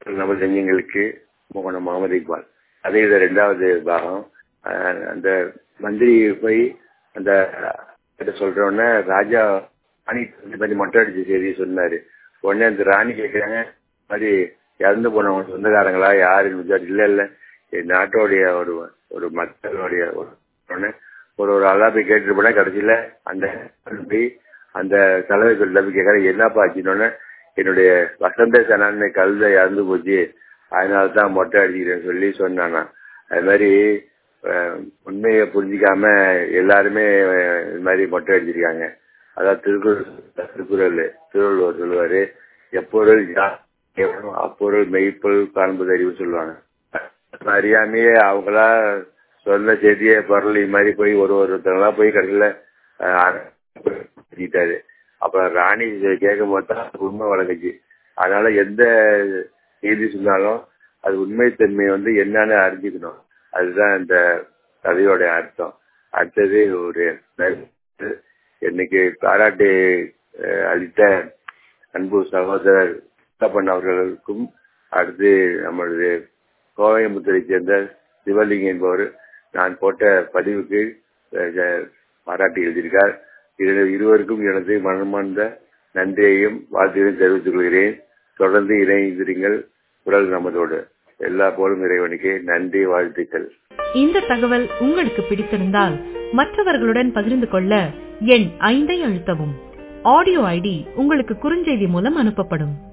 நம்ம செஞ்சங்களுக்கு மோகனம் முகமது இக்பால் அதே இது ரெண்டாவது பாகம் அஹ் அந்த மந்திரி போய் அந்த கிட்ட சொல்ற உடனே ராஜா ராணி இந்த மாதிரி மொட்டை அடிச்ச செய்தி சொன்னாரு உடனே அந்த ராணி கேட்கிறாங்க இந்த மாதிரி இறந்து போனவங்க சொந்தக்காரங்களா யாருன்னு விசாரிச்சு இல்ல இல்ல என் நாட்டோடைய ஒரு ஒரு மக்களுடைய ஒரு உடனே ஒரு ஒரு ஆளா போய் கேட்டுட்டு போனா கடைசியில அந்த போய் அந்த தலைவர்கள் போய் கேட்கற என்னப்பா ஆச்சுன்னு என்னுடைய வசந்த சனான்னு கழுத இறந்து போச்சு அதனால தான் மொட்டை அடிக்கிறேன்னு சொல்லி சொன்னானா அது மாதிரி அஹ், உண்மையை புரிஞ்சிக்காம எல்லாருமே அஹ், இது மாதிரி மொட்டை அடிச்சிருக்காங்க அதான் திருக்குறள் திருக்குறள் திருவள்ளுவர் சொல்லுவாரு எப்பொருள் யா- கேவலம் அப்பொருள் மெய்ப்பொருள் காண்பது அறிவு சொல்லுவாங்க அது அறியாமையே அவங்களா சொன்ன செய்தியே பொருள் இது மாதிரி போய் ஒரு ஒருத்தங்களா போய் கடைசியில செஞ்சிட்டாரு அப்புறம் ராணி கேட்கும் போது தான் உண்மை வழங்குச்சு அதனால எந்த செய்தி சொன்னாலும் அது உண்மைத்தன்மை வந்து என்னன்னு அறிஞ்சுக்கணும் அதுதான் இந்த கதையோட அர்த்தம் அடுத்தது ஒரு நன்றி. இன்னைக்கு பாராட்டு அஹ், அளித்த அன்பு சகோதரர் முத்தப்பன் அவர்களுக்கும் அடுத்து நம்மளது கோவைமுத்தரை சேர்ந்த சிவலிங்கம் என்பவர் நான் போட்ட பதிவுக்கு அஹ், பாராட்டி எழுதியிருக்கார் இரு இருவருக்கும் எனது மனமார்ந்த நன்றியையும் வாழ்த்தையும் தெரிவித்துக் கொள்கிறேன் தொடர்ந்து இணைந்திருங்கள் குரல் நமதோடு எல்லா போலும் இறைவனுக்கு நன்றி வாழ்த்துக்கள் இந்த தகவல் உங்களுக்கு பிடித்திருந்தால் மற்றவர்களுடன் பகிர்ந்து கொள்ள எண் ஐந்தை அழுத்தவும் ஆடியோ ஐடி உங்களுக்கு குறுஞ்செய்தி மூலம் அனுப்பப்படும்